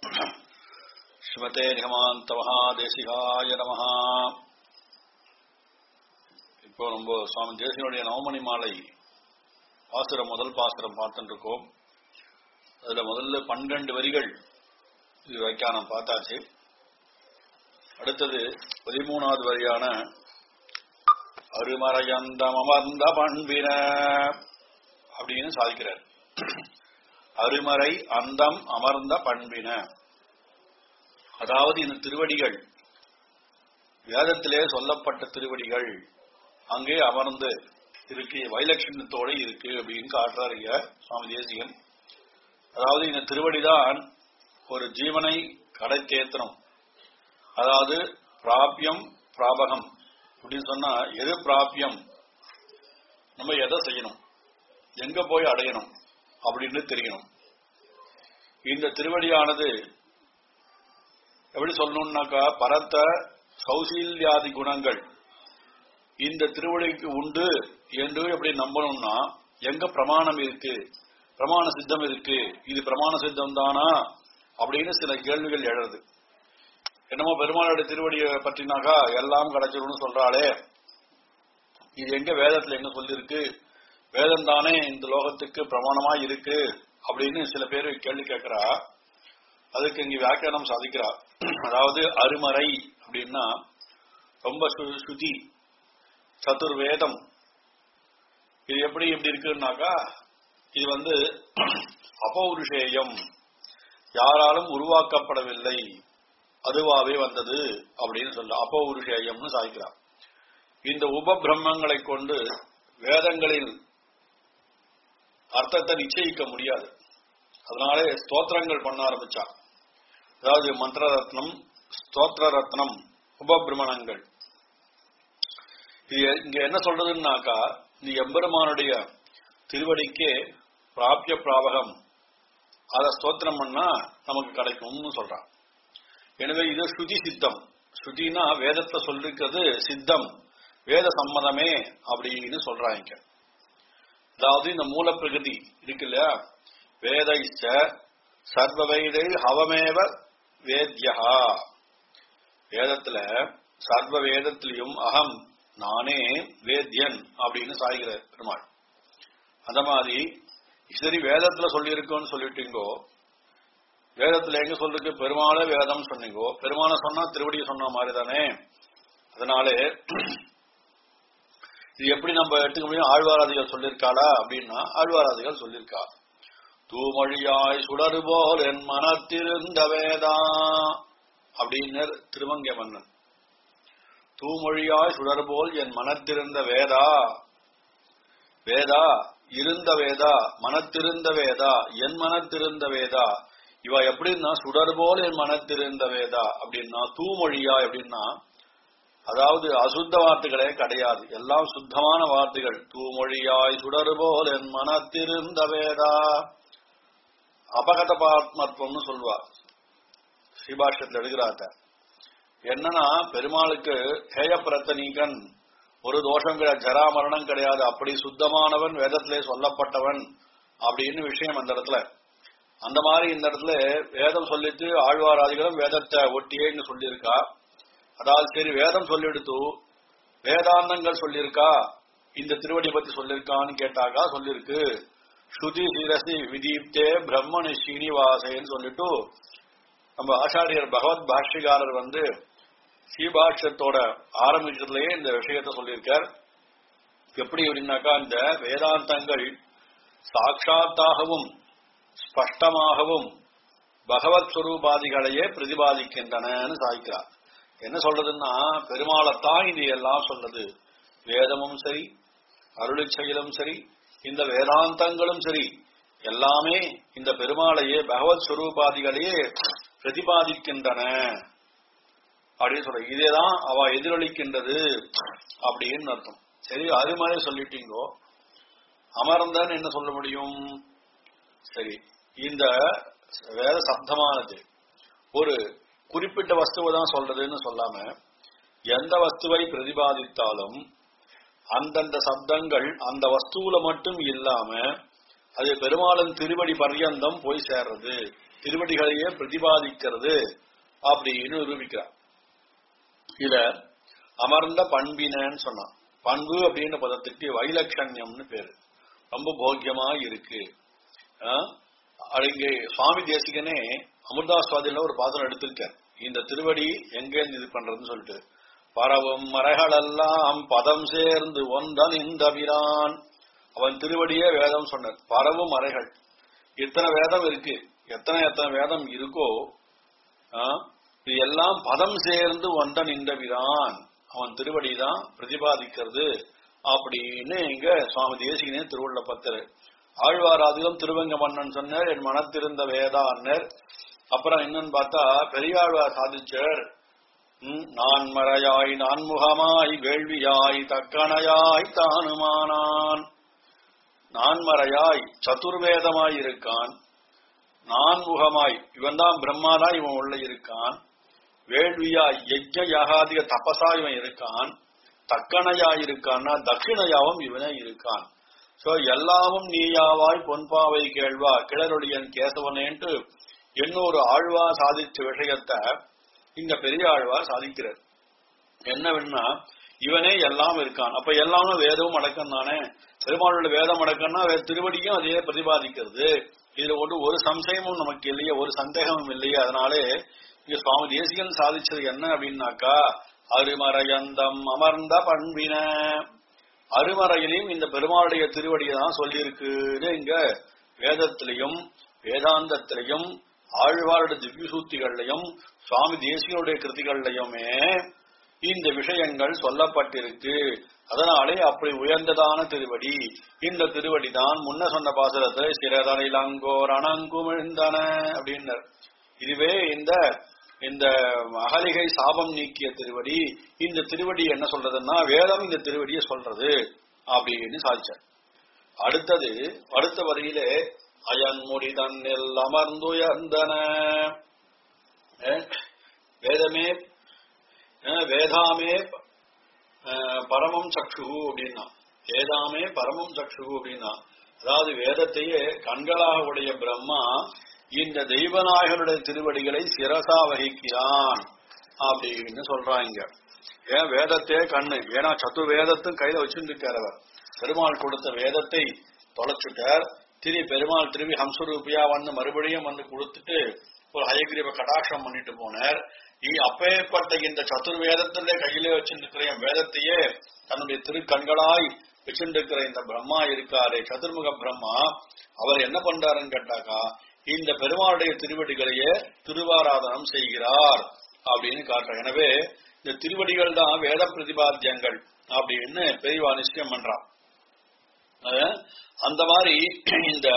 ஸ்ரீமதே நிகமாந்த மகாதேசிகாய நம இப்போ நம்ம சுவாமி தேசியனுடைய நவமணி மாலை பாசுரம் முதல் பாசுரம் பார்த்துட்டு இருக்கோம் அதுல முதல்ல பன்னிரண்டு வரிகள் இது வியாக்கியானம் பார்த்தாச்சு அடுத்தது பதிமூணாவது வரியான அருமறையந்தம் அமர்ந்த பண்பின அப்படின்னு சாதிக்கிறார் அருமறை அந்தம் அமர்ந்த பண்பின அதாவது இந்த திருவடிகள் வேதத்திலே சொல்லப்பட்ட திருவடிகள் அங்கே அமர்ந்து இருக்கு வைலட்சணத்தோட இருக்கு அப்படின்னு காட்டுறாருங்க சுவாமி தேசிகன் அதாவது இந்த திருவடிதான் ஒரு ஜீவனை கடை தேத்தனம் அதாவது பிராபியம் பிராபகம் அப்படின்னு சொன்னா எது பிராபியம் நம்ம எதை செய்யணும் எங்க போய் அடையணும் அப்படின்னு தெரியணும் இந்த திருவடியானது எப்படி சொல்லணும்னாக்கா பரத்த சௌசீல்யாதி குணங்கள் இந்த திருவடிக்கு உண்டு என்று எப்படி நம்பணும்னா எங்க பிரமாணம் இருக்கு பிரமாண சித்தம் இருக்கு இது பிரமாண சித்தம் தானா அப்படின்னு சில கேள்விகள் எழறது என்னமோ பெருமாளுடைய திருவடியை பற்றினாக்கா எல்லாம் கிடைச்சிரும்னு சொல்றாளே இது எங்க வேதத்துல எங்க சொல்லிருக்கு வேதம் தானே இந்த லோகத்துக்கு பிரமாணமா இருக்கு அப்படின்னு சில பேர் கேள்வி கேட்கிறா அதுக்கு இங்க வியாக்கியானம் சாதிக்கிறா அதாவது அருமறை அப்படின்னா ரொம்ப சுதி சதுர்வேதம் இது எப்படி எப்படி இருக்குன்னாக்கா இது வந்து அபௌருஷேயம் யாராலும் உருவாக்கப்படவில்லை அதுவாவே வந்தது அப்படின்னு சொல்ல அபௌருஷேயம்னு சாதிக்கிறார் இந்த உபபிரம்மங்களை கொண்டு வேதங்களில் அர்த்தத்தை நிச்சயிக்க முடியாது அதனாலே ஸ்தோத்திரங்கள் பண்ண ஆரம்பிச்சா அதாவது மந்திர ரத்னம் ஸ்தோத்திர ரத்னம் உபபிரமணங்கள் இது இங்க என்ன சொல்றதுன்னாக்கா இந்த எம்பெருமானுடைய திருவடிக்கே பிராபிய பிராபகம் அதை ஸ்தோத்திரம் பண்ணா நமக்கு கிடைக்கும்னு சொல்றான் எனவே இது ஸ்ருதி சித்தம் ஸ்ருதினா வேதத்தை சொல்லிருக்கிறது சித்தம் வேத சம்மதமே அப்படின்னு சொல்றாங்க அதாவது இந்த மூல பிரகிருதி இருக்கு இல்லையா வேதைச்ச சர்வ வேதை ஹவமேவ வேத்யா வேதத்துல சர்வ வேதத்திலையும் அகம் நானே வேத்யன் அப்படின்னு சாய்கிற பெருமாள் அந்த மாதிரி சரி வேதத்துல சொல்லியிருக்கோன்னு சொல்லிட்டீங்கோ வேதத்துல எங்க சொல்லிருக்கு பெருமாளே வேதம் சொன்னீங்கோ பெருமாளை சொன்னா திருவடியை சொன்ன மாதிரி தானே அதனாலே இது எப்படி நம்ம எடுத்துக்க முடியும் ஆழ்வாராதிகள் சொல்லியிருக்காளா அப்படின்னா ஆழ்வாராதிகள் சொல்லியிருக்கா தூமொழியாய் சுடரு போல் என் மனத்திருந்த வேதா அப்படின்னு திருமங்கை மன்னன் தூமொழியாய் சுடர் போல் என் மனத்திருந்த வேதா வேதா இருந்த வேதா மனத்திருந்த வேதா என் மனத்திருந்த வேதா இவ எப்படின்னா சுடர் போல் என் மனத்திருந்த வேதா அப்படின்னா தூமொழியா எப்படின்னா அதாவது அசுத்த வார்த்தைகளே கிடையாது எல்லாம் சுத்தமான வார்த்தைகள் தூமொழியாய் சுடர் போல் என் மனத்திருந்த வேதா அபகத பாத்மத்துவம்னு சொல்லுவா ஸ்ரீபாஷ்யத்தில் எழுதுகிறாத்த என்னன்னா பெருமாளுக்கு ஹேயப்பிரத்தனீகன் ஒரு தோஷம் கிடையாது ஜரா மரணம் கிடையாது அப்படி சுத்தமானவன் வேதத்திலே சொல்லப்பட்டவன் அப்படின்னு விஷயம் அந்த இடத்துல அந்த மாதிரி இந்த இடத்துல வேதம் சொல்லிட்டு ஆழ்வாராதிகளும் வேதத்தை ஒட்டியே இங்க சொல்லியிருக்கா அதாவது சரி வேதம் சொல்லிடுத்து வேதாந்தங்கள் சொல்லியிருக்கா இந்த திருவடி பத்தி சொல்லியிருக்கான்னு கேட்டாக்கா சொல்லிருக்கு ஸ்ருதி சிரசி விதீப்தே பிரம்மணி ஸ்ரீனிவாசேன்னு சொல்லிட்டு நம்ம ஆச்சாரியர் பகவத் பாஷ்யகாரர் வந்து ஸ்ரீபாஷ்யத்தோட ஆரம்பிக்கிறதுலயே இந்த விஷயத்த சொல்லியிருக்கார் எப்படி அப்படின்னாக்கா இந்த வேதாந்தங்கள் சாட்சாத்தாகவும் ஸ்பஷ்டமாகவும் பகவத் சுரூபாதிகளையே பிரதிபாதிக்கின்றனன்னு சாய்க்கிறார் என்ன சொல்றதுன்னா பெருமாளைத்தான் இது எல்லாம் சொல்றது வேதமும் சரி அருளி செயலும் சரி இந்த வேதாந்தங்களும் சரி எல்லாமே இந்த பெருமாளையே பகவத் சுரூபாதிகளையே பிரதிபாதிக்கின்றன அப்படின்னு சொல்ற இதேதான் அவ எதிரொலிக்கின்றது அப்படின்னு அர்த்தம் சரி அருமறை சொல்லிட்டீங்கோ அமர்ந்தன்னு என்ன சொல்ல முடியும் சரி இந்த வேத சப்தமானது ஒரு குறிப்பிட்ட வஸ்துவை தான் சொல்றதுன்னு சொல்லாம எந்த வஸ்துவை பிரதிபாதித்தாலும் அந்தந்த சப்தங்கள் அந்த வஸ்துவில மட்டும் இல்லாம அது பெருமாளன் திருவடி பர்யந்தம் போய் சேர்றது திருவடிகளையே பிரதிபாதிக்கிறது அப்படின்னு நிரூபிக்கிறார் இத அமர்ந்த பண்பினன்னு சொன்னான் பண்பு அப்படின்ற பதத்துக்கு வைலட்சண்யம்னு பேரு ரொம்ப போக்கியமா இருக்கு ஆஹ், அது இங்கே சுவாமி தேசிகனே அமிர்தாஸ்வாதியில ஒரு பாத்திரம் எடுத்திருக்கார் இந்த திருவடி எங்க இருந்து இது பண்றதுன்னு சொல்லிட்டு பரவும் மறைகளெல்லாம் பதம் சேர்ந்து ஒன்றன் இந்த பிரான் அவன் திருவடியே வேதம் சொன்னார் பரவும் மறைகள் இத்தனை வேதம் இருக்கு எத்தனை எத்தனை வேதம் இருக்கோ ஆ, இது எல்லாம் பதம் சேர்ந்து ஒன்றன் இந்த பிரான் அவன் திருவடி தான் பிரதிபாதிக்கிறது அப்படின்னு இங்க சுவாமி தேசிகனே திருவுள்ள பத்தர் ஆழ்வாராதிலும் திருவங்க மன்னன் சொன்னார் என் மனத்திருந்த வேதான்னர் அப்புறம் என்னன்னு பார்த்தா பெரியாழ்வார் சாதிச்சார் ம், நான் மறையாய் நான்முகமாய் வேள்வியாய் தக்கணையாய் தானுமானான் நான்மறையாய் சதுர்வேதமாய் இருக்கான் நான்முகமாய் இவன் தான் பிரம்மாதா இவன் உள்ள இருக்கான் வேள்வியாய் யஜ்ஞ யாகாதிக தபசா இவன் இருக்கான் தக்கணையாய் இருக்கான்னா தட்சிணையாவும் இவனே இருக்கான் சோ எல்லாமும் நீயாவாய் பொன்பாவை கேள்வா கிளரொடியன் கேசவனேன்ட்டு இன்னொரு ஆழ்வா சாதிச்ச விஷயத்தை இந்த பெரிய ஆழ்வார் சாதிக்கிறார் என்னவென்னா இவனே எல்லாம் இருக்கான் அப்ப எல்லாமே வேதமும் அடக்கம் தானே பெருமாளோட வேதம் அடக்கம்னா வே- திருவடியும் அதே பிரதிபாதிக்கிறது இதுல ஒன்று ஒரு சம்சயமும் நமக்கு இல்லையே ஒரு சந்தேகமும் இல்லையே அதனாலே இங்க சுவாமி தேசிகன் சாதிச்சது என்ன அப்படின்னாக்கா அருமறையந்தம் அமர்ந்த பண்பின அருமறையிலையும் இந்த பெருமாளுடைய திருவடியை தான் சொல்லியிருக்குன்னு இங்க வேதத்திலையும் வேதாந்தத்திலையும் ஆழ்வாருடைய திவ்ய சூத்திகள்லையும் சுவாமி தேசியனுடைய கிருதிகள்லையுமே இந்த விஷயங்கள் சொல்லப்பட்டிருக்கு அதனாலே அப்படி உயர்ந்ததான திருவடி இந்த திருவடி தான் முன்ன சொன்ன பாசுரத்தை சிறதனில் அங்கோர் அணங்குமிழ்ந்தன அப்படின்னர் இதுவே இந்த இந்த அகலிகை சாபம் நீக்கிய திருவடி இந்த திருவடி என்ன சொல்றதுன்னா வேதம் இந்த திருவடியை சொல்றது அப்படின்னு சாதிச்சார் அடுத்தது அடுத்த வரியிலே அயன்முடி தன்னில் அமர்ந்துயர்ந்தன அஹ், வேதமே அஹ், வேதாமே அஹ், பரமம் சக்ஷு அப்படின்னா வேதாமே பரமம் சக்ஷு அப்படின்னா அதாவது வேதத்தையே கண்களாக உடைய பிரம்மா இந்த தெய்வநாயகனுடைய திருவடிகளை சிரசா வகிக்கிறான் அப்படின்னு சொல்றாங்க ஏன் வேதத்தே கண்ணு ஏன்னா சத்து வேதத்தும் கையில வச்சுருக்கார் அவர் பெருமாள் கொடுத்த வேதத்தை தொலைச்சுட்டார் திரு பெருமாள் திரும்பி ஹம்சரூபியா வந்து மறுபடியும் வந்து கொடுத்துட்டு ஒரு ஹயகிரீவ கடாட்சம் பண்ணிட்டு போனார் இ- அப்பேற்பட்ட இந்த சதுர்வேதத்திலே கையிலே வச்சிருக்கிற என் வேதத்தையே தன்னுடைய திருக்கண்களாய் வச்சிருக்கிற இந்த பிரம்மா இருக்காரே சதுர்முக பிரம்மா அவர் என்ன பண்றாருன்னு கேட்டாக்கா இந்த பெருமாளுடைய திருவடிகளையே திருவாராதனம் செய்கிறார் அப்படின்னு காட்டுறார் எனவே இந்த திருவடிகள் தான் வேத பிரதிபாத்தியங்கள் அப்படின்னு பெரியவா நிச்சயம் பண்றான் அஹ் அந்த மாதிரி இந்த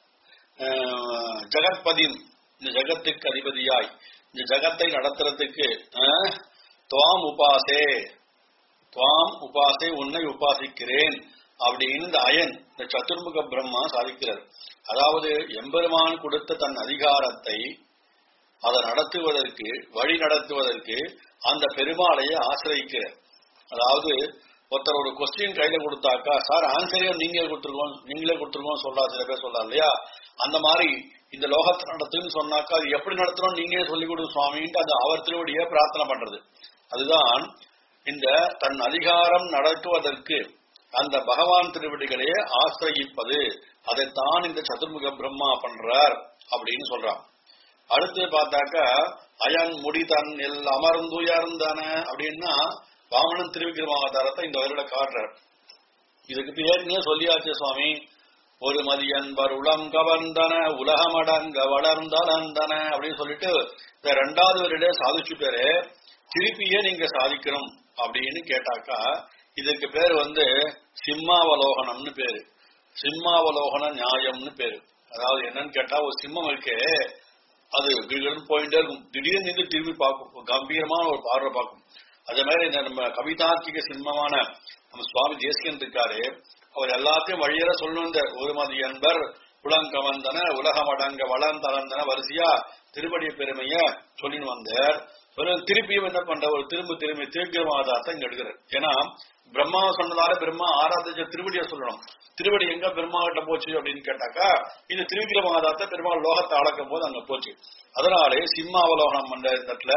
அஹ், ஜெகத்பதி இந்த ஜெகத்துக்கு அதிபதியாய் இந்த ஜெகத்தை நடத்துறதுக்கு அஹ், துவாம் உபாசே துவாம் உபாசே உன்னை உபாசிக்கிறேன் அப்படின்னு இந்த அயன் இந்த சதுர்முக பிரம்மா சாதிக்கிறார் அதாவது எம்பெருமான் கொடுத்த தன் அதிகாரத்தை அதை நடத்துவதற்கு வழி நடத்துவதற்கு அந்த பெருமாளையே ஆசிரியிக்கிறார் அதாவது ஒருத்தர் ஒரு கொஸ்டின் கையில கொடுத்தாக்கா சார் ஆன்சரையும் நீங்க கொடுத்துருக்கோம் நீங்களே கொடுத்துருக்கோம் சொல்லா சில பேர் சொல்லலாம் இல்லையா அந்த மாதிரி இந்த லோகத்தை நடத்துன்னு சொன்னாக்கா அது எப்படி நடத்துறோம் நீங்களே சொல்லிக் கொடுங்க சுவாமின்ட்டு அந்த அவர் திருவடியை பிரார்த்தனை பண்றது அதுதான் இந்த தன் அதிகாரம் நடத்துவதற்கு அந்த பகவான் திருவடிகளே ஆசிரயிப்பது அதைத்தான் இந்த சதுர்முக பிரம்மா பண்றார் அப்படின்னு சொல்றான் அடுத்து பார்த்தாக்கா அயன் முடி தன்னில் அமர்ந்துயர்ந்தன அப்படின்னா வாமனன் திருவிக்கிரமாவதாரத்தை இந்த வருட காட்டுறார் இதுக்கு பேருனே சொல்லியாச்சு சுவாமி ஒரு மதியன்பர் உளம் கவர்ந்தன உலகமடங்க வளர்ந்தளந்தன அப்படின்னு சொல்லிட்டு இந்த ரெண்டாவது வருட சாதிச்சுட்டாரு திருப்பியே நீங்க சாதிக்கணும் அப்படின்னு கேட்டாக்கா இதுக்கு பேர் வந்து சிம்மாவலோகனம்னு பேரு சிம்மாவலோகன நியாயம்னு பேரு அதாவது என்னன்னு கேட்டா ஒரு சிம்மம் இருக்கே அது கிடுகிடுன்னு போயிட்டே இருக்கும் திடீர்னு நின்று திரும்பி பார்க்கும் கம்பீரமான ஒரு பார்வை பார்க்கும் அதே மாதிரி இந்த நம்ம கவிதார்க்கிக சிம்மமான நம்ம சுவாமி தேசிகன் இருக்காரு அவர் எல்லாத்தையும் வழியற சொல்லணும் இந்த ஒரு மதி என்பர் உலங்கவந்தன உலகம் அடங்க வளர்ந்தளந்தன வரிசையா திருப்படி பெருமைய சொல்லின்னு வந்தார் ஒரு திருப்பியும் என்ன பண்ற ஒரு திரும்ப திரும்பி திருக்கிரமாதாரத்தை இங்க எடுக்கிறார் ஏன்னா பிரம்மா சொன்னதால பிரம்மா ஆராதிச்ச திருவடியை சொல்லணும் திருவடி எங்க பிரம்மா கிட்ட போச்சு அப்படின்னு கேட்டாக்கா இந்த திருவிக்கிரமாதாத்த பெருமாள் லோகத்தை அளக்கும் போது அங்க போச்சு அதனாலே சிம்மாவலோகனம் பண்ற இடத்துல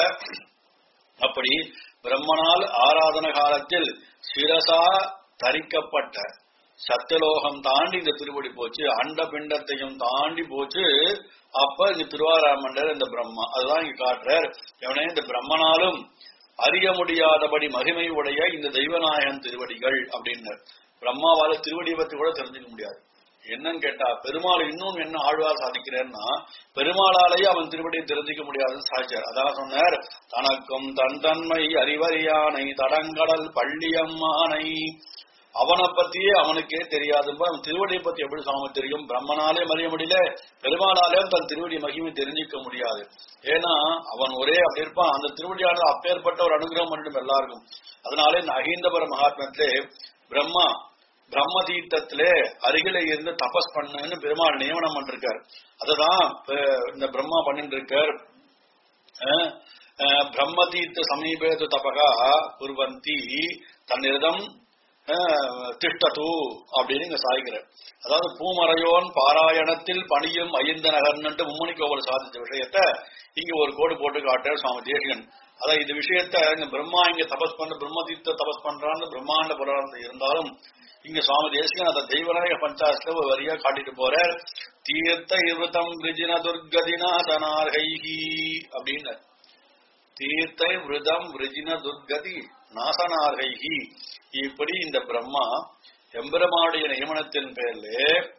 அப்படி பிரம்மனால் ஆராதன காலத்தில் சிரசா தரிக்கப்பட்ட சத்தியலோகம் தாண்டி இந்த திருவடி போச்சு அண்ட பிண்டத்தையும் தாண்டி போச்சு அப்ப இங்க திருவாராமண்டர் இந்த பிரம்மா அதுதான் இங்க காட்டுறார் எவனே இந்த பிரம்மனாலும் அறிய முடியாதபடி மகிமை உடைய இந்த தெய்வநாயகன் திருவடிகள் அப்படின்னு பிரம்மாவால திருவடியை பத்தி கூட தெரிஞ்சுக்க முடியாது என்னன்னு கேட்டா பெருமாள் இன்னும் என்ன ஆழ்வார் சாதிக்கிறேன்னா பெருமாளாலேயே அவன் திருவடியை தெரிஞ்சுக்க முடியாதுன்னு சாதிச்சார் அதான் சொன்னார் தனக்கும் தன் தன்மை அறிவறியானை தடங்கடல் பள்ளியம்மானை அவனை பத்தியே அவனுக்கே தெரியாதுப்பா அவன் திருவடியை பத்தி எப்படி சாமி தெரியும் பிரம்மனாலே மறிய முடியல பெருமாளாலே தன் திருவடி மகிமை தெரிஞ்சுக்க முடியாது ஏன்னா அவன் ஒரே அப்படி இருப்பான் அந்த திருவடியானது அப்பேற்பட்ட ஒரு அனுகிரகம் பண்ணிடும் எல்லாருக்கும் அதனாலே இந்த அகீந்தபர மகாத்மத்திலே பிரம்மா பிரம்ம தீர்த்தத்திலே அருகில இருந்து தபஸ் பண்ணுன்னு பெருமாள் நியமனம் பண்ணிருக்கார் அதுதான் இப்ப இந்த பிரம்மா பண்ணிட்டு இருக்கார் அஹ், அஹ், பிரம்ம தீர்த்த சமீபேது தபகா குர்வந்தி தன்னிரதம் அஹ், திஷ்டது அப்படின்னு இங்க சாய்கிறார் அதாவது பூமறையோன் பாராயணத்தில் பணியும் ஐந்த நகர்ன்ட்டு மும்மணி கோவில் சாதிச்ச விஷயத்த இங்க ஒரு கோடு போட்டு காட்டுறார் சுவாமி தேசிகன் அதான் இந்த விஷயத்த இங்க பிரம்மா இங்க தபஸ் பண்ண பிரம்ம தீர்த்த தபஸ் பண்றான்னு பிரம்மாண்ட புராணம் இருந்தாலும் இங்க சுவாமி தேசிகன் அந்த தெய்வநாயக பஞ்சாசத்துல ஒரு வரியா காட்டிட்டு போறார் தீர்த்த இருவத்தம் விஜின துர்கதிநாசனார்கைஹி அப்படின்னு தீர்த்தை விரதம் விரஜின துர்கதி நாசனார்கைஹி இப்படி இந்த பிரம்மா எம்பெருமானுடைய நியமனத்தின் பேர்ல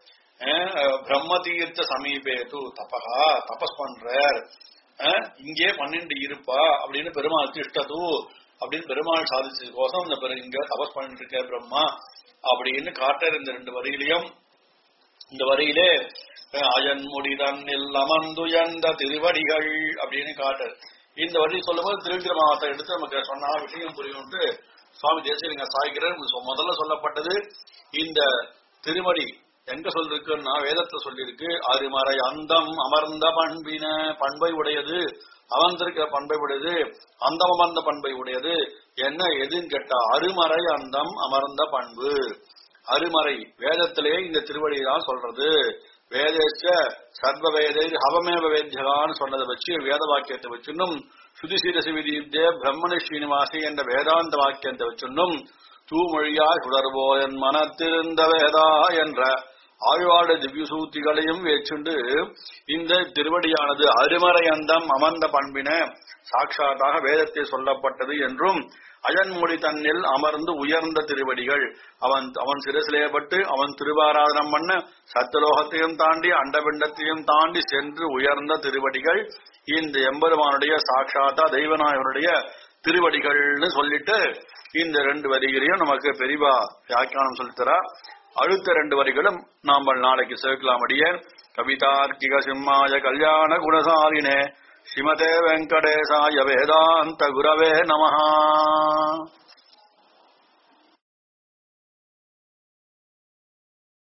அஹ், பிரம்ம தீர்த்த சமீபேது தபகா தபஸ் பண்றார் அஹ், இங்கே பன்னெண்டு இருப்பா அப்படின்னு பெருமாள் திஷ்டது அப்படின்னு பெருமாள் சாதிச்சது கோசம் இந்த பெரு இங்க தபஸ் பண்ணிட்டு இருக்க பிரம்மா அப்படின்னு காட்டுற இந்த ரெண்டு வரியிலையும் இந்த வரியிலே அஹ், அயன் முடிதன்னில் அமர்ந்துயர்ந்த திருவடிகள் அப்படின்னு காட்டுற இந்த வரி சொல்லும்போது திருவிக்கிரமாவத்தை எடுத்து நமக்கு சொன்னா விஷயம் புரியும்ட்டு சுவாமி தேசியலிங்க சாய்கிறார் இது முதல்ல சொல்லப்பட்டது இந்த திருமடி எங்க சொல்லிருக்குன்னா வேதத்துல சொல்லியிருக்கு அருமறை அந்தம் அமர்ந்த பண்பின பண்பை உடையது அமர்ந்திருக்கிற பண்பை உடையது அந்தம் அமர்ந்த பண்பை உடையது என்ன எதுன்னு கேட்டா அருமறை அந்தம் அமர்ந்த பண்பு அருமறை வேதத்திலே இந்த திருவடியை தான் சொல்றது வேதேச்ச சர்வ வேதை ஹவமேவ வேத்யகான்னு சொன்னதை வச்சு வேத வாக்கியத்தை வச்சுன்னும் சுதிசீரசி விதியுத்தே பிரம்மண ஸ்ரீனிவாசி என்ற வேதாந்த வாக்கியத்தை வச்சுன்னும் தூமொழியாய் சுடர்போயன் மனத்திருந்த வேதா என்ற ஆழ்வாடு திவ்ய சூத்திகளையும் வேச்சுண்டு இந்த திருவடியானது அருமறை அந்தம் அமர்ந்த பண்பின சாட்சாத்தாக வேதத்தை சொல்லப்பட்டது என்றும் அயன்மொழி தன்னில் அமர்ந்து உயர்ந்த திருவடிகள் அவன் அவன் சிரசிலேயப்பட்டு அவன் திருவாராதனம் பண்ண சத்தலோகத்தையும் தாண்டி அண்டபிண்டத்தையும் தாண்டி சென்று உயர்ந்த திருவடிகள் இந்த எம்பெருமானுடைய சாட்சாத்தா தெய்வநாயகனுடைய திருவடிகள்னு சொல்லிட்டு இந்த ரெண்டு வரிகளையும் நமக்கு பெரிவா வியாக்கியானம் சொல்லித்தரா அடுத்த ரெண்டு வரிகளும் நாம நாளைக்கு சேர்க்கலாம் அடியே கவிதார்க்கிக சிம்மாய கல்யாண குணசாலினே ஸ்ரீமதே வெங்கடேசாய வேதாந்த குரவே நமஹா